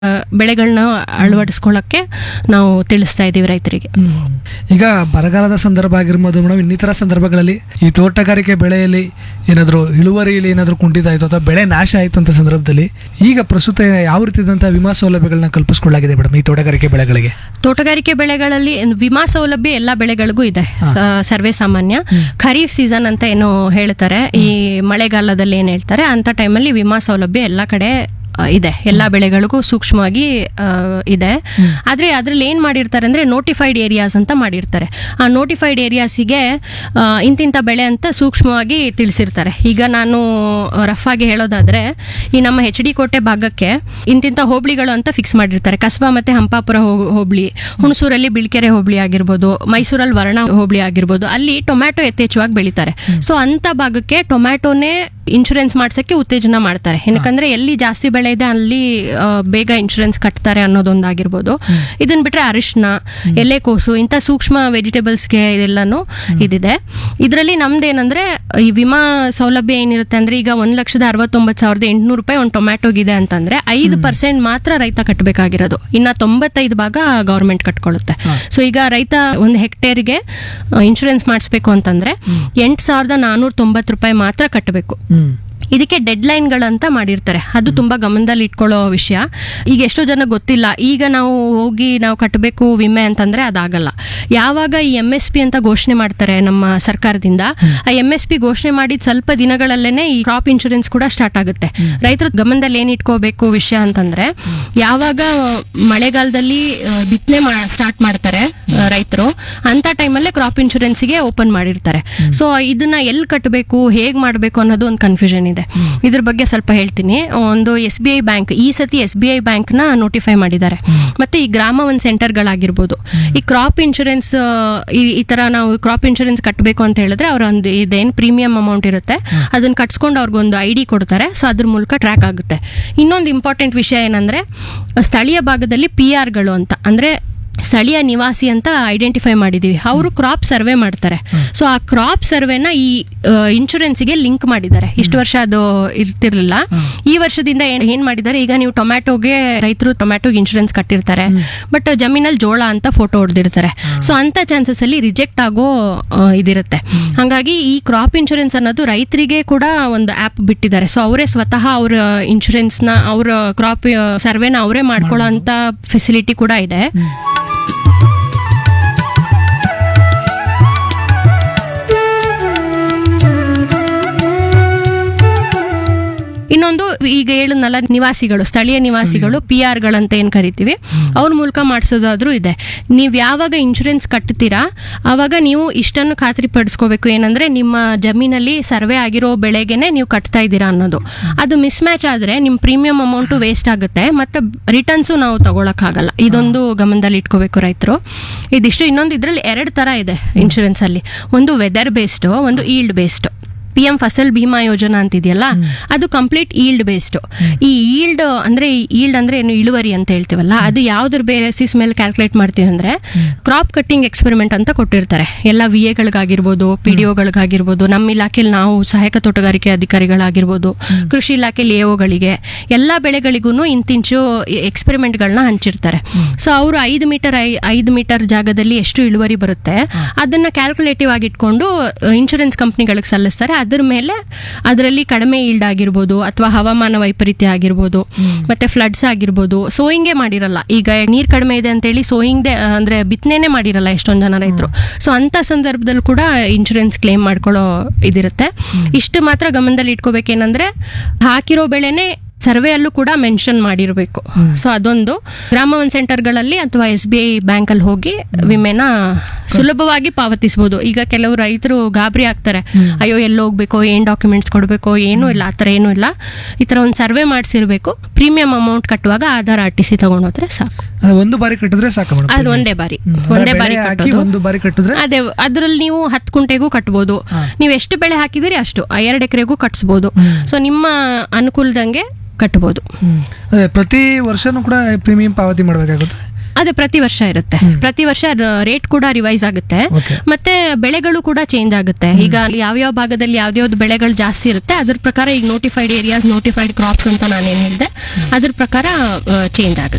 ಬೆಳೆಗಳನ್ನ ಅಳವಡಿಸ್ಕೊಳ್ಳೋಕ್ಕೆ ನಾವು ತಿಳಿಸ್ತಾ ಇದ್ದೀವಿ ರೈತರಿಗೆ ಹ್ಮ್. ಈಗ ಬರಗಾಲದ ಸಂದರ್ಭ ಆಗಿರ್ಬೋದು ಮೇಡಮ್ ಇನ್ನಿತರ ಸಂದರ್ಭಗಳಲ್ಲಿ ಈ ತೋಟಗಾರಿಕೆ ಬೆಳೆಯಲ್ಲಿ ಏನಾದರೂ ಇಳುವರಿಯಲ್ಲಿ ಏನಾದರೂ ಕುಂಠಿತ ಆಯಿತು ಅಥವಾ ಬೆಳೆ ನಾಶ ಆಯಿತು ಅಂತ ಸಂದರ್ಭದಲ್ಲಿ ಈಗ ಪ್ರಸ್ತುತ ಯಾವ ರೀತಿಯಾದಂತಹ ವಿಮಾ ಸೌಲಭ್ಯಗಳನ್ನ ಕಲ್ಪಿಸಿಕೊಳ್ಳಲಾಗಿದೆ ಮೇಡಮ್ ಈ ತೋಟಗಾರಿಕೆ ಬೆಳೆಗಳಿಗೆ ತೋಟಗಾರಿಕೆ ಬೆಳೆಗಳಲ್ಲಿ ವಿಮಾ ಸೌಲಭ್ಯ ಎಲ್ಲ ಬೆಳೆಗಳಿಗೂ ಇದೆ ಸ- ಸರ್ವೇ ಸಾಮಾನ್ಯ ಖರೀಫ್ ಸೀಸನ್ ಅಂತ ಏನು ಹೇಳ್ತಾರೆ ಈ ಮಳೆಗಾಲದಲ್ಲಿ ಏನು ಹೇಳ್ತಾರೆ ಅಂತ ಟೈಮಲ್ಲಿ ವಿಮಾ ಸೌಲಭ್ಯ ಎಲ್ಲ ಕಡೆ ಆ, ಇದೆ ಎಲ್ಲ ಬೆಳೆಗಳಿಗೂ ಸೂಕ್ಷ್ಮವಾಗಿ ಆ, ಇದೆ ಆದ್ರೆ ಅದ್ರಲ್ಲಿ ಏನ್ ಮಾಡಿರ್ತಾರೆ ಅಂದ್ರೆ ನೋಟಿಫೈಡ್ ಏರಿಯಾಸ್ ಅಂತ ಮಾಡಿರ್ತಾರೆ ಆ ನೋಟಿಫೈಡ್ ಏರಿಯಾಸಿಗೆ ಇಂತಿಂಥ ಬೆಳೆ ಅಂತ ಸೂಕ್ಷ್ಮವಾಗಿ ತಿಳಿಸಿರ್ತಾರೆ ಈಗ ನಾನು ರಫ್ ಆಗಿ ಹೇಳೋದಾದ್ರೆ ಈ ನಮ್ಮ ಎಚ್ ಡಿ ಕೋಟೆ ಭಾಗಕ್ಕೆ ಇಂತಿಂಥ ಹೋಬಳಿಗಳು ಅಂತ ಫಿಕ್ಸ್ ಮಾಡಿರ್ತಾರೆ ಕಸ್ಬಾ ಮತ್ತೆ ಹಂಪಾಪುರ ಹೋ- ಹೋಬಳಿ ಹುಣಸೂರಲ್ಲಿ ಬಿಳ್ಕೆರೆ ಹೋಬಳಿ ಆಗಿರ್ಬೋದು ಮೈಸೂರಲ್ಲಿ ವರ್ಣ ಹೋಬಳಿ ಆಗಿರ್ಬೋದು ಅಲ್ಲಿ ಟೊಮ್ಯಾಟೊ ಯಥೇಚ್ಛವಾಗಿ ಬೆಳೀತಾರೆ ಸೊ ಅಂತ ಭಾಗಕ್ಕೆ ಟೊಮ್ಯಾಟೊನೇ ಇನ್ಶೂರೆನ್ಸ್ ಮಾಡ್ಸಕ್ಕೆ ಉತ್ತೇಜನ ಮಾಡ್ತಾರೆ ಏನಕ್ಕಂದ್ರೆ ಎಲ್ಲಿ ಜಾಸ್ತಿ ಬೆಳೆ ಇದೆ ಅಲ್ಲಿ ಆ, ಬೇಗ ಇನ್ಶೂರೆನ್ಸ್ ಕಟ್ತಾರೆ ಅನ್ನೋದೊಂದಾಗಿರ್ಬೋದು ಇದನ್ನ ಬಿಟ್ರೆ ಅರಿಶಿನ ಎಲೆಕೋಸು ಇಂಥ ಸೂಕ್ಷ್ಮ ವೆಜಿಟೇಬಲ್ಸ್ಗೆ ಇದೆಲ್ಲಾನು ಇದಿದೆ ಇದರಲ್ಲಿ ನಮ್ದೇನಂದ್ರೆ ಈ ವಿಮಾ ಸೌಲಭ್ಯ ಏನಿರುತ್ತೆ ಅಂದ್ರೆ ಈಗ ಒಂದ್ ಲಕ್ಷದ ಅರವತ್ತೊಂಬತ್ತು ಸಾವಿರದ ಎಂಟುನೂರು ರೂಪಾಯಿ ಒಂದು ಟೊಮ್ಯಾಟೊಗಿದೆ ಅಂತಂದ್ರೆ ಐದು ಪರ್ಸೆಂಟ್ ಮಾತ್ರ ರೈತ ಕಟ್ಟಬೇಕಾಗಿರೋದು ಇನ್ನ ತೊಂಬತ್ತೈದು ಭಾಗ ಗೌರ್ಮೆಂಟ್ ಕಟ್ಕೊಳ್ಳುತ್ತೆ ಸೊ ಈಗ ರೈತ ಒಂದು ಹೆಕ್ಟೇರ್ಗೆ ಇನ್ಶೂರೆನ್ಸ್ ಮಾಡಿಸ್ಬೇಕು ಅಂತಂದ್ರೆ ಎಂಟು ಸಾವಿರದ ನಾನೂರ ತೊಂಬತ್ತು ರೂಪಾಯಿ ಮಾತ್ರ ಕಟ್ಟಬೇಕು ಹ್ಮ್ ಇದಕ್ಕೆ ಡೆಡ್ ಲೈನ್ಗಳಂತ ಮಾಡಿರ್ತಾರೆ ಅದು ತುಂಬಾ ಗಮನದಲ್ಲಿ ಇಟ್ಕೊಳ್ಳೋ ವಿಷಯ ಈಗ ಎಷ್ಟೋ ಜನ ಗೊತ್ತಿಲ್ಲ ಈಗ ನಾವು ಹೋಗಿ ನಾವು ಕಟ್ಟಬೇಕು ವಿಮೆ ಅಂತಂದ್ರೆ ಅದಾಗಲ್ಲ ಯಾವಾಗ ಈ ಎಂ ಎಸ್ ಪಿ ಅಂತ ಘೋಷಣೆ ಮಾಡ್ತಾರೆ ನಮ್ಮ ಸರ್ಕಾರದಿಂದ ಆ ಎಂ ಎಸ್ ಪಿ ಘೋಷಣೆ ಮಾಡಿದ ಸ್ವಲ್ಪ ದಿನಗಳಲ್ಲೇನೆ ಈ ಕ್ರಾಪ್ ಇನ್ಶೂರೆನ್ಸ್ ಕೂಡ ಸ್ಟಾರ್ಟ್ ಆಗುತ್ತೆ ರೈತರು ಗಮನದಲ್ಲಿ ಏನ್ ಇಟ್ಕೋಬೇಕು ವಿಷಯ ಅಂತಂದ್ರೆ ಯಾವಾಗ ಮಳೆಗಾಲದಲ್ಲಿ ಬಿತ್ತನೆ ಸ್ಟಾರ್ಟ್ ಮಾಡ್ತಾರೆ ರೈತರು ಅಂತ ಟೈಮಲ್ಲೇ ಕ್ರಾಪ್ ಇನ್ಶೂರೆನ್ಸ್ಗೆ ಓಪನ್ ಮಾಡಿರ್ತಾರೆ ಸೊ ಇದನ್ನ ಎಲ್ಲಿ ಕಟ್ಟಬೇಕು ಹೇಗ್ ಮಾಡಬೇಕು ಅನ್ನೋದು ಒಂದು ಕನ್ಫ್ಯೂಷನ್ ಇದೆ ಇದ್ರ ಬಗ್ಗೆ ಸ್ವಲ್ಪ ಹೇಳ್ತೀನಿ ಒಂದು ಎಸ್ ಬಿ ಐ ಬ್ಯಾಂಕ್ ಈ ಸತಿ ಎಸ್ ಬಿ ಐ ಬ್ಯಾಂಕ್ ನ ನೋಟಿಫೈ ಮಾಡಿದ್ದಾರೆ ಮತ್ತೆ ಈ ಗ್ರಾಮ ಒಂದು ಸೆಂಟರ್ಗಳಾಗಿರ್ಬೋದು ಈ ಕ್ರಾಪ್ ಇನ್ಶೂರೆನ್ಸ್ ಈ ತರ ನಾವು ಕ್ರಾಪ್ ಇನ್ಶೂರೆನ್ಸ್ ಕಟ್ಟಬೇಕು ಅಂತ ಹೇಳಿದ್ರೆ ಅವ್ರ ಒಂದು ಇದೇನು ಪ್ರೀಮಿಯಂ ಅಮೌಂಟ್ ಇರುತ್ತೆ ಅದನ್ನ ಕಟ್ಸ್ಕೊಂಡು ಅವ್ರಿಗೊಂದು ಐ ಡಿ ಕೊಡ್ತಾರೆ ಸೊ ಅದ್ರ ಮೂಲಕ ಟ್ರ್ಯಾಕ್ ಆಗುತ್ತೆ ಇನ್ನೊಂದು ಇಂಪಾರ್ಟೆಂಟ್ ವಿಷಯ ಏನಂದ್ರೆ ಸ್ಥಳೀಯ ಭಾಗದಲ್ಲಿ ಪಿ ಆರ್ಗಳು ಅಂತ ಅಂದ್ರೆ ಸ್ಥಳೀಯ ನಿವಾಸಿ ಅಂತ ಐಡೆಂಟಿಫೈ ಮಾಡಿದೀವಿ ಅವರು ಕ್ರಾಪ್ ಸರ್ವೆ ಮಾಡ್ತಾರೆ ಸೊ ಆ ಕ್ರಾಪ್ ಸರ್ವೆನ ಈ ಇನ್ಶೂರೆನ್ಸ್ಗೆ ಲಿಂಕ್ ಮಾಡಿದ್ದಾರೆ ಇಷ್ಟು ವರ್ಷ ಅದು ಇರ್ತಿರ್ಲಿಲ್ಲ ಈ ವರ್ಷದಿಂದ ಏನ್ ಏನ್ ಮಾಡಿದ್ದಾರೆ ಈಗ ನೀವು ಟೊಮ್ಯಾಟೊಗೆ ರೈತರು ಟೊಮ್ಯಾಟೊಗೆ ಇನ್ಶೂರೆನ್ಸ್ ಕಟ್ಟಿರ್ತಾರೆ ಬಟ್ ಜಮೀನಲ್ಲಿ ಜೋಳ ಅಂತ ಫೋಟೋ ಹೊಡೆದಿರ್ತಾರೆ ಸೊ ಅಂತ ಚಾನ್ಸಸ್ ಅಲ್ಲಿ ರಿಜೆಕ್ಟ್ ಆಗೋ ಆ, ಇದಿರುತ್ತೆ ಹಾಗಾಗಿ ಈ ಕ್ರಾಪ್ ಇನ್ಶೂರೆನ್ಸ್ ಅನ್ನೋದು ರೈತರಿಗೆ ಕೂಡ ಒಂದು ಆ್ಯಪ್ ಬಿಟ್ಟಿದ್ದಾರೆ ಸೊ ಅವರೇ ಸ್ವತಃ ಅವರ ಇನ್ಶೂರೆನ್ಸ್ನ ಅವರ ಕ್ರಾಪ್ ಸರ್ವೆನ ಅವರೇ ಮಾಡ್ಕೊಳ್ಳೋ ಅಂತ ಫೆಸಿಲಿಟಿ ಕೂಡ ಇದೆ ಇನ್ನೊಂದು ಈಗ ಹೇಳಿದ್ನಲ್ಲ ನಿವಾಸಿಗಳು ಸ್ಥಳೀಯ ನಿವಾಸಿಗಳು ಪಿ ಆರ್ಗಳಂತ ಏನು ಕರಿತೀವಿ ಅವ್ರ ಮೂಲಕ ಮಾಡಿಸೋದಾದ್ರೂ ಇದೆ ನೀವು ಯಾವಾಗ ಇನ್ಶೂರೆನ್ಸ್ ಕಟ್ತೀರಾ ಆವಾಗ ನೀವು ಇಷ್ಟನ್ನು ಖಾತ್ರಿ ಪಡಿಸ್ಕೋಬೇಕು ಏನಂದ್ರೆ ನಿಮ್ಮ ಜಮೀನಲ್ಲಿ ಸರ್ವೆ ಆಗಿರೋ ಬೆಳೆಗೆನೆ ನೀವು ಕಟ್ತಾ ಇದ್ದೀರಾ ಅನ್ನೋದು ಅದು ಮಿಸ್ ಮ್ಯಾಚ್ ಆದ್ರೆ ನಿಮ್ಮ ಪ್ರೀಮಿಯಂ ಅಮೌಂಟು ವೇಸ್ಟ್ ಆಗುತ್ತೆ ಮತ್ತೆ ರಿಟರ್ನ್ಸು ನಾವು ತಗೊಳಕ್ಕಾಗಲ್ಲ ಇದೊಂದು ಗಮನದಲ್ಲಿ ಇಟ್ಕೋಬೇಕು ರೈತರು ಇದಿಷ್ಟು ಇನ್ನೊಂದು ಇದರಲ್ಲಿ ಎರಡು ತರ ಇದೆ ಇನ್ಶೂರೆನ್ಸ್ ಅಲ್ಲಿ ಒಂದು ವೆದರ್ ಬೇಸ್ಡ್ ಒಂದು yield based P M Fasal Bima Yojana ಅಂತಿದೆಯಲ್ಲ ಅದು ಕಂಪ್ಲೀಟ್ ಈಲ್ಡ್ ಬೇಸ್ಡ್ ಈ ಈಲ್ಡ್ ಅಂದ್ರೆ ಈಲ್ಡ್ ಅಂದ್ರೆ ಏನು ಇಳುವರಿ ಅಂತ ಹೇಳ್ತೀವಲ್ಲ ಅದು ಯಾವ್ದ್ರ ಬೇಸಿಸ್ ಮೇಲೆ ಕ್ಯಾಲ್ಕುಲೇಟ್ ಮಾಡ್ತೀವಿ ಅಂದ್ರೆ ಕ್ರಾಪ್ ಕಟ್ಟಿಂಗ್ ಎಕ್ಸ್ಪೆರಿಮೆಂಟ್ ಅಂತ ಕೊಟ್ಟಿರ್ತಾರೆ ಎಲ್ಲ ವಿ ಎಗಳಿಗಾಗಿರ್ಬೋದು ಪಿ ಡಿ ಒಗಳಿಗಾಗಿರ್ಬೋದು ನಮ್ಮ ಇಲಾಖೆಯಲ್ಲಿ ನಾವು ಸಹಾಯಕ ತೋಟಗಾರಿಕೆ ಅಧಿಕಾರಿಗಳಾಗಿರ್ಬೋದು ಕೃಷಿ ಇಲಾಖೆಯಲ್ಲಿ ಎಒಗಳಿಗೆ ಎಲ್ಲ ಬೆಳೆಗಳಿಗೂ ಇಂತಿಂಚು ಎಕ್ಸ್ಪೆರಿಮೆಂಟ್ಗಳನ್ನ ಹಂಚಿರ್ತಾರೆ ಸೊ ಅವರು ಐದು ಮೀಟರ್ ಐದು ಮೀಟರ್ ಜಾಗದಲ್ಲಿ ಎಷ್ಟು ಇಳುವರಿ ಬರುತ್ತೆ ಅದನ್ನ ಕ್ಯಾಲ್ಕುಲೇಟಿವ್ ಆಗಿ ಇಟ್ಕೊಂಡು ಇನ್ಶೂರೆನ್ಸ್ ಕಂಪ್ನಿಗಳಿಗೆ ಸಲ್ಲಿಸ್ತಾರೆ ಅದ್ರ ಮೇಲೆ ಅದರಲ್ಲಿ ಕಡಿಮೆ ಈಲ್ಡ್ ಆಗಿರ್ಬೋದು ಅಥವಾ ಹವಾಮಾನ ವೈಪರೀತ್ಯ ಆಗಿರ್ಬೋದು ಮತ್ತೆ ಫ್ಲಡ್ಸ್ ಆಗಿರ್ಬೋದು ಸೋಯಿಂಗೇ ಮಾಡಿರಲ್ಲ ಈಗ ನೀರ್ ಕಡಿಮೆ ಇದೆ ಅಂತೇಳಿ ಸೋಯಿಂಗ್ ಅಂದ್ರೆ ಬಿತ್ತನೆನೇ ಮಾಡಿರಲ್ಲ ಎಷ್ಟೊಂದು ಜನ ರೈತರು ಸೊ ಅಂತ ಸಂದರ್ಭದಲ್ಲಿ ಕೂಡ ಇನ್ಶೂರೆನ್ಸ್ ಕ್ಲೇಮ್ ಮಾಡ್ಕೊಳ್ಳೋ ಇದಿರುತ್ತೆ ಇಷ್ಟು ಮಾತ್ರ ಗಮನದಲ್ಲಿ ಇಟ್ಕೋಬೇಕೇನಂದ್ರೆ ಹಾಕಿರೋ ಬೆಳೆನೇ ಸರ್ವೆಯಲ್ಲೂ ಕೂಡ ಮೆನ್ಷನ್ ಮಾಡಿರಬೇಕು ಸೊ ಅದೊಂದು ಗ್ರಾಮ ಒನ್ ಸೆಂಟರ್ಗಳಲ್ಲಿ ಅಥವಾ ಎಸ್ ಬಿ ಐ ಬ್ಯಾಂಕಲ್ಲಿ ಹೋಗಿ ವಿಮೆನ ಸುಲಭವಾಗಿ ಪಾವತಿಸಬಹುದು ಈಗ ಕೆಲವು ರೈತರು ಗಾಬರಿ ಆಗ್ತಾರೆ ಅಯ್ಯೋ ಎಲ್ಲಿ ಹೋಗ್ಬೇಕು ಏನ್ ಡಾಕ್ಯುಮೆಂಟ್ಸ್ ಕೊಡಬೇಕು ಏನೂ ಇಲ್ಲ ಆ ಥರ ಏನೂ ಇಲ್ಲ ಈ ಥರ ಒಂದು ಸರ್ವೆ ಮಾಡಿಸಿರ್ಬೇಕು ಪ್ರೀಮಿಯಂ ಅಮೌಂಟ್ ಕಟ್ಟುವಾಗ ಆಧಾರ್ ಆರ್ ಟಿ ಸಿ ತಗೊಂಡೋದ್ರೆ ಸಾಕು ಅದು ಒಂದು ಬಾರಿ ಕಟ್ಟಿದ್ರೆ ಸಾಕು ಮೇಡಮ್ ಅದು ಒಂದೇ ಬಾರಿ ಹ್ಮ್. ಅಂದ್ರೆ ಒಂದೇ ಬಾರಿ ಬೆಳೆ ಹಾಕಿ ಕಟ್ಟೋದು ಒಂದು ಬಾರಿ ಕಟ್ಟಿದ್ರೆ ಅದೇ ಅದ್ರಲ್ಲಿ ನೀವು ಹತ್ತು ಕುಂಟೆಗೂ ಕಟ್ಬೋದು ನೀವು ಎಷ್ಟು ಬೆಳೆ ಹಾಕಿದಿರಿ ಅಷ್ಟು ಆ ಎರಡು ಎಕರೆಗೂ ಕಟ್ಸ್ಬೋದು ಸೊ ನಿಮ್ಮ ಅನುಕೂಲದಂಗೆ ಕಟ್ಬೋದು ಹ್ಮ್. ಅದೇ ಪ್ರತಿ ವರ್ಷನೂ ಕೂಡ ಪ್ರೀಮಿಯಂ ಪಾವತಿ ಮಾಡಬೇಕಾಗುತ್ತೆ ಅದೇ ಪ್ರತಿ ವರ್ಷ ಇರುತ್ತೆ ಪ್ರತಿ ವರ್ಷ ರೇಟ್ ಕೂಡ ರಿವೈಸ್ ಆಗುತ್ತೆ ಓಕೆ ಮತ್ತೆ ಬೆಳೆಗಳು ಕೂಡ ಚೇಂಜ್ ಆಗುತ್ತೆ ಈಗ ಯಾವ್ಯಾವ ಭಾಗದಲ್ಲಿ ಯಾವ್ಯಾವ್ದು ಬೆಳೆಗಳು ಜಾಸ್ತಿ ಇರುತ್ತೆ ಅದ್ರ ಪ್ರಕಾರ ಈಗ ನೋಟಿಫೈಡ್ ಏರಿಯಾಸ್ ನೋಟಿಫೈಡ್ ಕ್ರಾಪ್ಸ್ ಅಂತ ನಾನೇನ್ ಹೇಳಿದೆ ಅದ್ರ ಪ್ರಕಾರ ಚೇಂಜ್ ಆಗುತ್ತೆ